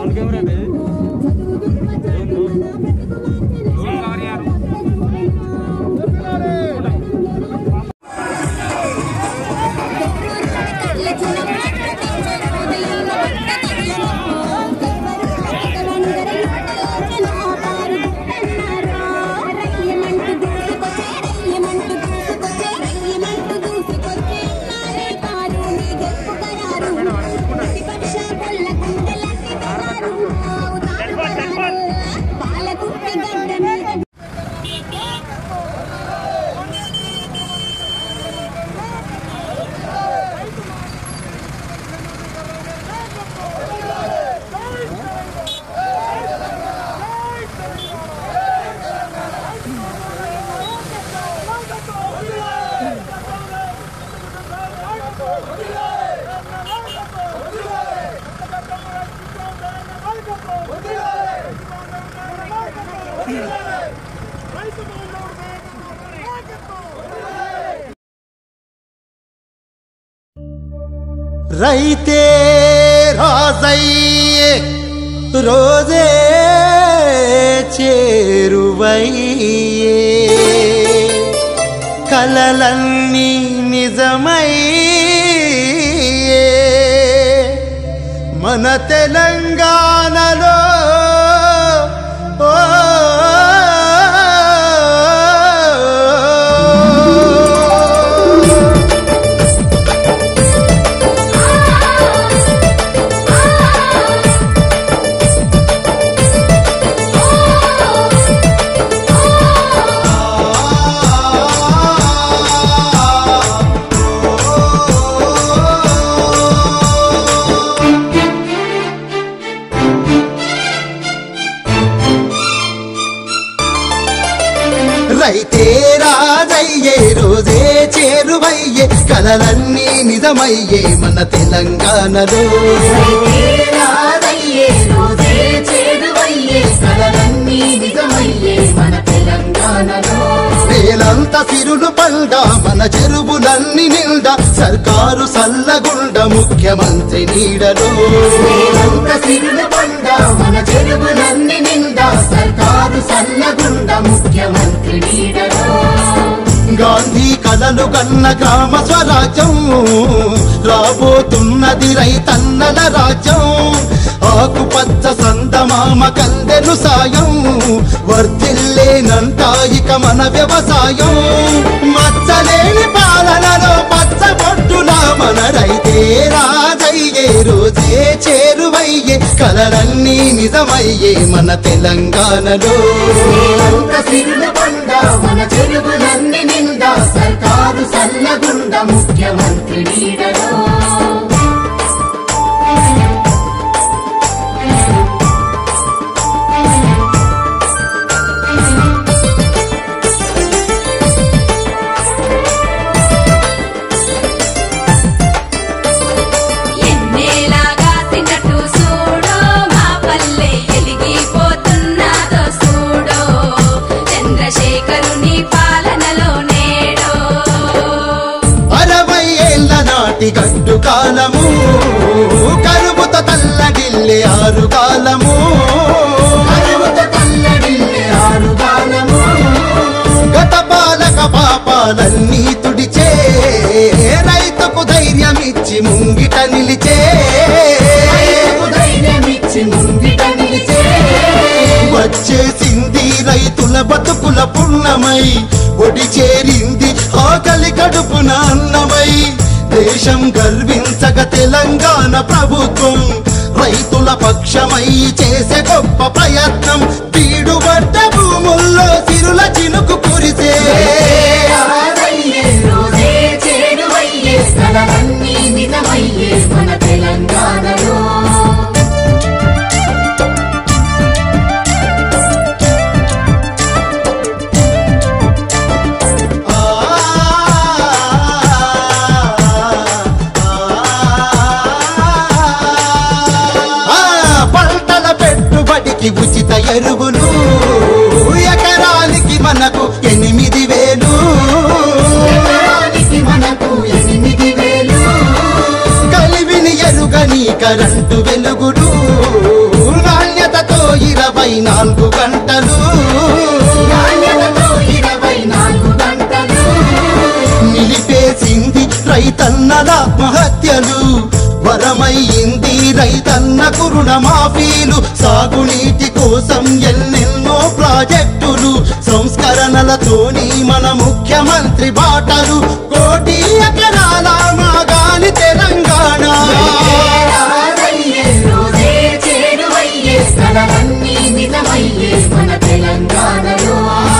drone camera ఇది drone cover యారు పాలకుర్తి గడ్డ మీద రైతే రాజయ్యే రోజే చేరువయ్యే కలలన్నీ నిజమయ్యే మన తెలంగాణలో ఓ రైతే రాజయ్యే రోజే చేరువయ్యే కలలన్నీ నిజమయ్యే మన తెలంగాణలో రాదయ్యే రోజే చేరువయ్యే కలలన్నీ నిజమయ్యే మన తెలంగాణలో నేలంత సిరులు పండ మన చెరువులన్నీ నిండా సర్కారు సల్లగుండ ముఖ్యమంత్రి నీడలో నేలంత సిరుల పండ మన చెరువులన్నీ నిండా సర్కారు సల్లగుండ ముఖ్యమంత్రి నీడలో గాంధీ కలలు కన్న గ్రామ స్వరాజ్యం రాబోతున్నది రైతన్నల రాజ్యం ఆకుపచ్చ సందమామ కందెను సాయం వర్ధిల్లేనంట ఇక మన వ్యవసాయం మచ్చలేని పాలనలో పచ్చబొట్టున మన రైతే రాజయ్యే రోజే చేరువయ్యే కలలన్నీ నిజమయ్యే మన తెలంగాణలో నేలంత సిరుల పండ మన చెరువులన్నీ నిండా సర్కారు సల్లగుండ ముఖ్యమంత్రి నీడలో ఎన్నేలాగా తిన్నట్టు చూడో మా పల్లె ఎలిగిపోతున్నదో చూడో చంద్రశేఖరుని పాలనలో నేడో అరవై ఏళ్ళ నాటి గడ్డు కాలము కరువుతో తల్లడిల్లే ఆరు కాలము కరువుతో తల్లడిల్లే ఆరుగాలము గత పాలక పాపాలన్నీ తుడిచే రైతుకు ధైర్యమిచ్చి ముంగిట నిలిచే రైతుకు ధైర్యమిచ్చి ముంగిట నిలిచే వచ్చేసింది రైతుల బతుకుల పుణ్యమై ఒడి చేరింది ఆకలి కడుపున అన్నమై దేశం గర్వించగ తెలంగాణ ప్రభుత్వం రైతుల పక్షమై చేసే గొప్ప ప్రయత్నం పీడుబడ్డ భూముల్లో సిరుల చినుకు కురిసే రాదయ్యే రోజే చేరువయ్యే కలలన్నీ నిజమయ్యే మన తెలంగాణలో ఆ, ఆ, పంటల పెట్టుబడికి ఉచిత ఎరువులు ఎకరానికి మనకు ఎనిమిది వేలు ఎకరానికి మనకు ఎనిమిది వేలు కలివిని ఎరుగని కరెంటు వెలుగులు ఇరవై నాలుగు గంటలు నాణ్యతతో ఇరవై నాలుగు గంటలు నిలిపేసింది రైతన్నల ఆత్మహత్యలు వరమయ్యింది రైతన్నకు రుణమాఫీలు సాగునీటి కోసం ఎన్నెన్నో ప్రాజెక్టులు సంస్కరణలతోని మన ముఖ్యమంత్రి బాటలు కోటి ఎకరాల మాగాని తెలంగాణ రారయ్యే రోజే చేరువయ్యే కలలన్నీ నిజమయ్యే మన తెలంగాణలో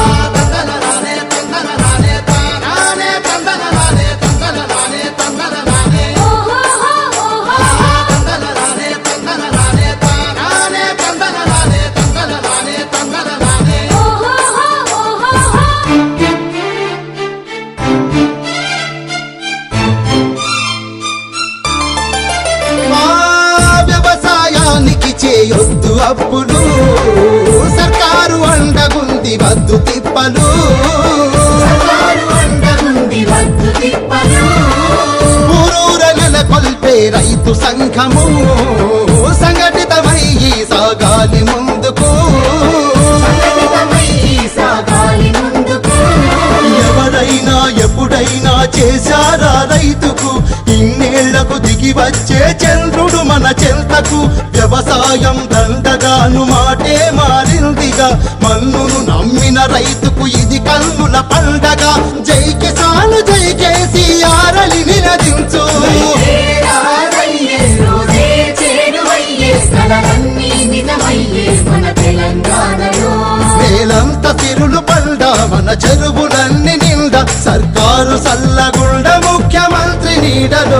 మా వ్యవసాయానికి చేయొద్దు అప్పులు సర్కారు అండగుంది వద్దు తిప్పలు సర్కారు అండగుంది వద్దు తిప్పలు ఊరూర నెలకొల్పే రైతు సంఘము సంఘటితమై సాగాలి ముందుకు సంఘటితమై సాగాలి ముందుకు ఎవరైనా ఎప్పుడైనా చేశారా రైతుకు ఇన్నేళ్లకు దిగి వచ్చే చంద్రుడు మన చెంతకు వ్యవసాయం దండగాను మాటే మారిందిగా మన్నును నమ్మిన రైతుకు ఇది కన్నుల పండగ జై కిసాను జై కేసీఆరలి నినదించు రారయ్యే రోజే చేరువయ్యే కలలన్నీ నిజమయ్యే మన తెలంగాణలో వేలంత తిరులు పండ మన చెరువులన్నీ నిండా సర్కారు సల్లగుండ ముఖ్యమంత్రి నీడలో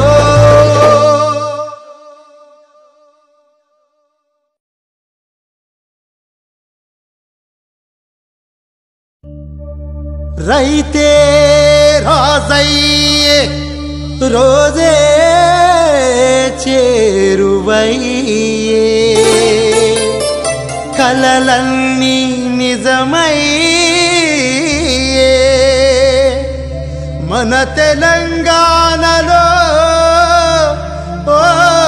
రైతే రాజయ్యే రోజే చేరువయ్యే కలలన్నీ నిజమయ్యే మన తెలంగాణలో ఓ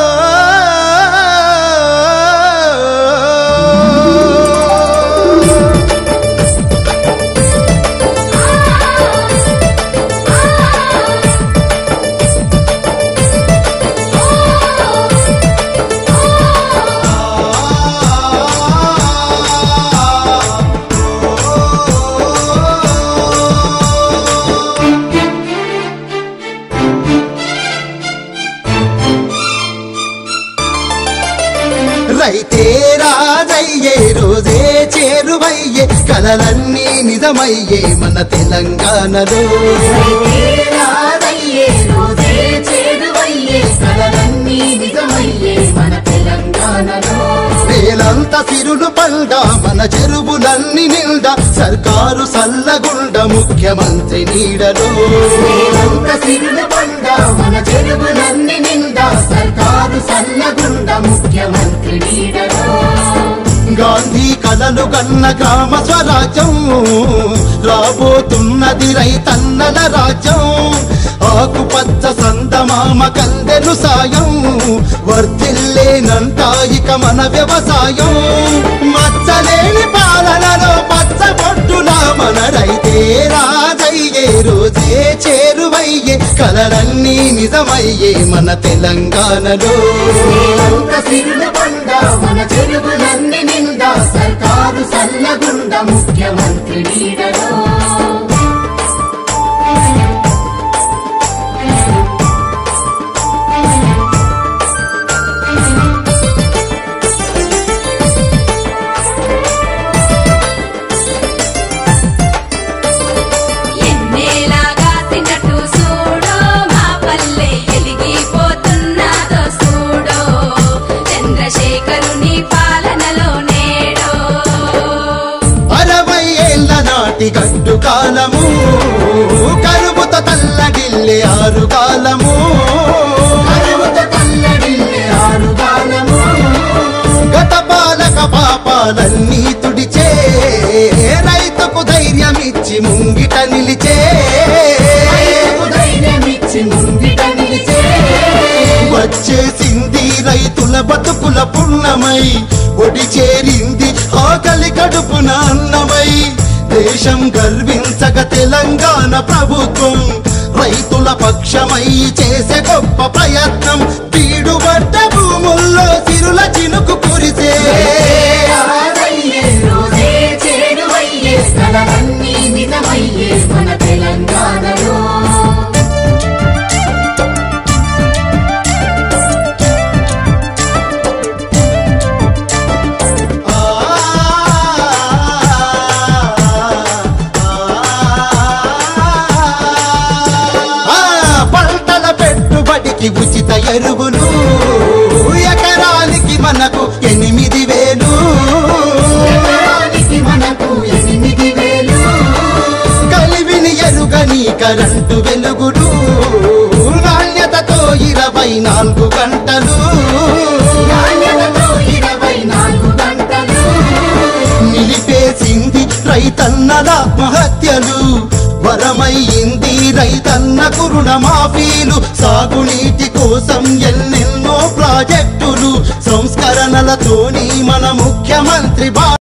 రైతే రాజయ్యే రోజే చేరువయ్యే కలలన్నీ నిజమయ్యే మన తెలంగాణలో రారయ్యే రోజే చేరువయ్యే కలలన్నీ నిజమయ్యే మన తెలంగాణలో వేలంత సిరులు పండ మన చెరువులన్నీ నిండా సర్కారు సల్లగుండ ముఖ్యమంత్రి నీడలో వేలంత సిరుల పండ మన చెరువులన్నీ నిండా సర్కారు సల్లగుండ ముఖ్యమంత్రి నీడలో గాంధీ కలలు కన్న గ్రామ స్వరాజ్యం రాబోతున్నది రైతన్నల రాజ్యం ఆకుపచ్చ సందమామ కందెను సాయం వర్ధిల్లేనంట ఇక మన వ్యవసాయం మచ్చలేని పాలనలో పచ్చ పొట్టున మన రైతే రాజయ్యే రోజే చేరువయ్యే కలలన్నీ నిజమయ్యే మన తెలంగాణలో వేలంత సిరుల పండ మన చెరువులన్నీ నిండా సర్కారు సల్లగుండ ముఖ్యమంత్రి నీడలో ఎన్నేలాగా తిన్నట్టు చూడో మా పల్లె ఎలిగిపోతున్నదో చూడో చంద్రశేఖరుని పాలనలో నేడో అరవై ఏళ్ళ నాటి గడ్డు కాలము కరువుతో తల్లడిల్లే ఆరు కాలము కరువుతో తల్లడిల్లే ఆరుగాలము గత పాలక పాపాలన్నీ తుడిచే రైతుకు ధైర్యమిచ్చి ముంగిట నిలిచే రైతుకు ధైర్యమిచ్చి ముంగిట నిలిచే వచ్చేసింది రైతుల బతుకుల పుణ్యమై ఒడి చేరింది ఆకలి కడుపున అన్నమై దేశం గర్వించగ తెలంగాణ ప్రభుత్వం రైతుల పక్షమై చేసే గొప్ప ప్రయత్నం పీడుబడ్డ భూముల్లో సిరుల చినుకు కురిసే ఆరయ్యే రోజే చేరువయ్యే కలలన్నీ నిజమయ్యే మన తెలంగాణలో ఆ, పంటల పెట్టుబడికి ఉచిత ఎరువులు ఎకరానికి మనకు ఎనిమిది వేలు ఎకరానికి మనకు ఎనిమిది వేలు కలివిని ఎరుగని కరెంటు వెలుగులు నాణ్యతతో ఇరవై నాలుగు గంటలు నాణ్యతతో ఇరవై నాలుగు గంటలు నిలిపేసింది రైతన్నల ఆత్మహత్యలు వరమయ్యింది రైతన్నకు రుణమాఫీలు సాగునీటి కోసం ఎన్నెన్నో ప్రాజెక్టులు సంస్కరణలతోని మన ముఖ్యమంత్రి బా